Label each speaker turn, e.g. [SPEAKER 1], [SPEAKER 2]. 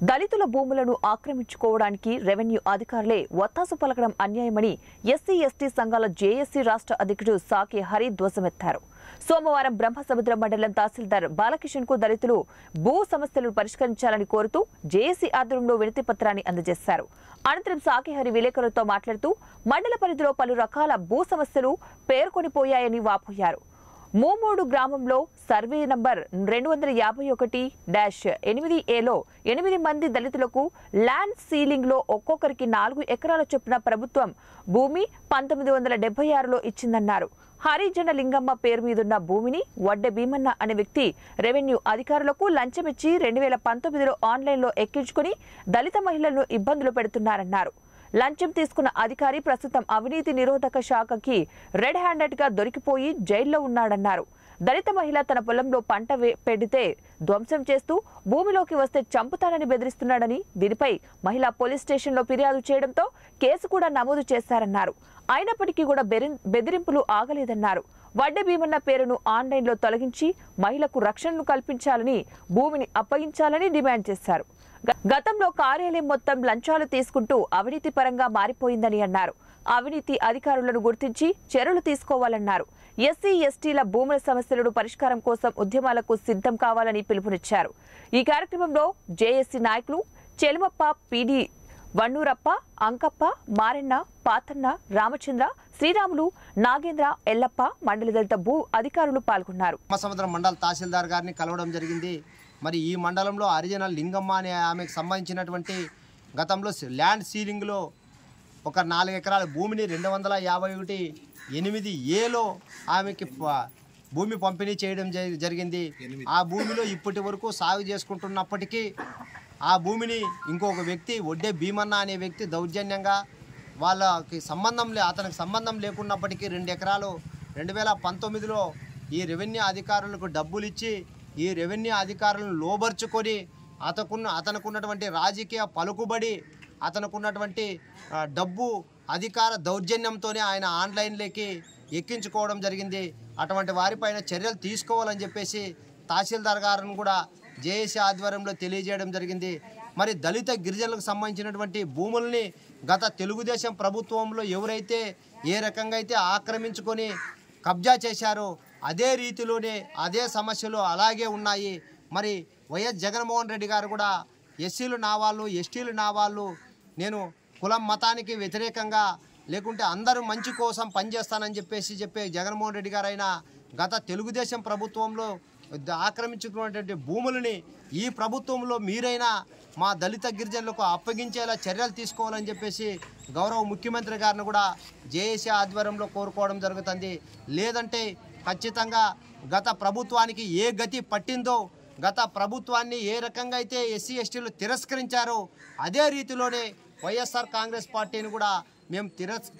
[SPEAKER 1] దళితుల భూములను ఆక్రమించుకోవడానికి రెవెన్యూ అధికారులే ఒత్తాసు పలకడం అన్యాయమని ఎస్సీ ఎస్టీ సంఘాల జేఏసీ రాష్ట్ర అధ్యక్షుడు సాకి హరి ధ్వసమెత్తారు సోమవారం బ్రహ్మసముద్రం మండలం తహసీల్దార్ బాలకిషన్ కు దళితులు భూ సమస్యలను పరిష్కరించాలని కోరుతూ జేఏసీ ఆధ్వర్యంలో వినతి పత్రాన్ని అందజేశారు అనంతరం సాకిహరి విలేకరులతో మాట్లాడుతూ మండల పరిధిలో పలు రకాల భూ సమస్యలు పేర్కొనిపోయాయని వాపోయారు మూమూడు గ్రామంలో సర్వే నంబర్ రెండు వందల యాభై ఒకటి డాష్ ఎనిమిది ఏలో ఎనిమిది మంది దళితులకు ల్యాండ్ సీలింగ్ లో ఒక్కొక్కరికి నాలుగు ఎకరాల చొప్పున ప్రభుత్వం భూమి పంతొమ్మిది వందల డెబ్బై ఆరులో ఇచ్చిందన్నారు హరిజన లింగమ్మ పేరు మీదున్న భూమిని వడ్డె భీమన్న అనే వ్యక్తి రెవెన్యూ అధికారులకు లంచమిచ్చి రెండు వేల పంతొమ్మిదిలో ఆన్లైన్లో ఎక్కించుకుని దళిత మహిళలను ఇబ్బందులు పెడుతున్నారన్నారు లంచం తీసుకున్న అధికారి ప్రస్తుతం అవినీతి నిరోధక శాఖకి రెడ్ హ్యాండెడ్ గా దొరికిపోయి జైల్లో ఉన్నాడన్నారు దళిత మహిళ తన పొలంలో పంట వే- పెడితే ధ్వంసం చేస్తూ భూమిలోకి వస్తే చంపుతానని బెదిరిస్తున్నాడని దీనిపై మహిళ పోలీస్ స్టేషన్లో ఫిర్యాదు చేయడంతో కేసు కూడా నమోదు చేశారన్నారు అయినప్పటికీ కూడా బెరి- బెదిరింపులు ఆగలేదన్నారు వడ్డె భీమన్న పేరును ఆన్లైన్లో తొలగించి మహిళకు రక్షణను కల్పించాలని భూమిని అప్పగించాలని డిమాండ్ చేశారు గ- గతంలో కార్యాలయం మొత్తం లంచాలు తీసుకుంటూ అవినీతి పరంగా మారిపోయిందని అన్నారు అవినీతి అధికారులను గుర్తించి చర్యలు తీసుకోవాలన్నారు ఎస్సీ ఎస్టీల భూముల సమస్యలను పరిష్కారం కోసం ఉద్యమాలకు సిద్ధం కావాలని పిలుపునిచ్చారు ఈ కార్యక్రమంలో జేఏసీ నాయకులు చెలుమప్ప పిడి వన్నూరప్ప అంకప్ప మారెన్న పాతన్న రామచంద్ర శ్రీరాములు నాగేంద్ర ఎల్లప్ప మండలి దళిత భూ అధికారులు పాల్గొన్నారు
[SPEAKER 2] సముద్రం మండల తహసీల్దార్ గారిని కలవడం జరిగింది మరి ఈ మండలంలో హరిజన లింగమ్మ అనే ఆమెకు సంబంధించినటువంటి గతంలో సి- ల్యాండ్ సీలింగ్లో ఒక నాలుగు ఎకరాల భూమిని రెండు వందల యాభై ఒకటి ఎనిమిది ఏలో ఆమెకి ప- భూమి పంపిణీ చేయడం జరి- జరిగింది ఆ భూమిలో ఇప్పటి వరకు సాగు చేసుకుంటున్నప్పటికీ ఆ భూమిని ఇంకొక వ్యక్తి ఒడ్డే భీమన్న అనే వ్యక్తి దౌర్జన్యంగా వాళ్ళకి సంబంధం లే అతనికి సంబంధం లేకున్నప్పటికీ రెండు ఎకరాలు రెండు వేల పంతొమ్మిదిలో ఈ రెవెన్యూ అధికారులకు డబ్బులు ఇచ్చి ఈ రెవెన్యూ అధికారులను లోబర్చుకొని అతకున్న అతనుకున్నటువంటి రాజకీయ పలుకుబడి అతనుకున్నటువంటి ఆ, డబ్బు అధికార దౌర్జన్యంతోనే ఆయన ఆన్లైన్లోకి ఎక్కించుకోవడం జరిగింది అటువంటి వారిపైన చర్యలు తీసుకోవాలని చెప్పేసి తహసీల్దార్ గారిని కూడా జేఏసీ ఆధ్వర్యంలో తెలియజేయడం జరిగింది మరి దళిత గిరిజనులకు సంబంధించినటువంటి భూముల్ని గత తెలుగుదేశం ప్రభుత్వంలో ఎవరైతే ఏ రకంగా అయితే ఆక్రమించుకొని కబ్జా చేశారో అదే రీతిలోనే అదే సమస్యలు అలాగే ఉన్నాయి మరి వైఎస్ జగన్మోహన్ రెడ్డి గారు కూడా ఎస్సీలు నా వాళ్ళు ఎస్టీలు నా వాళ్ళు నేను కులం మతానికి వ్యతిరేకంగా లేకుంటే అందరూ మంచి కోసం పనిచేస్తానని చెప్పేసి చెప్పే జగన్మోహన్ రెడ్డి గారైనా గత తెలుగుదేశం ప్రభుత్వంలో ద- ఆక్రమించుకున్నటువంటి భూములని ఈ ప్రభుత్వంలో మీరైనా మా దళిత గిరిజనులకు అప్పగించేలా చర్యలు తీసుకోవాలని చెప్పేసి గౌరవ ముఖ్యమంత్రి గారిని కూడా జేఏసీ ఆధ్వర్యంలో కోరుకోవడం జరుగుతుంది లేదంటే ఖచ్చితంగా గత ప్రభుత్వానికి ఏ గతి పట్టిందో గత ప్రభుత్వాన్ని ఏ రకంగా అయితే ఎస్సీ ఎస్టీలు తిరస్కరించారో అదే రీతిలోనే వైఎస్ఆర్ కాంగ్రెస్ పార్టీని కూడా మేము తిరస్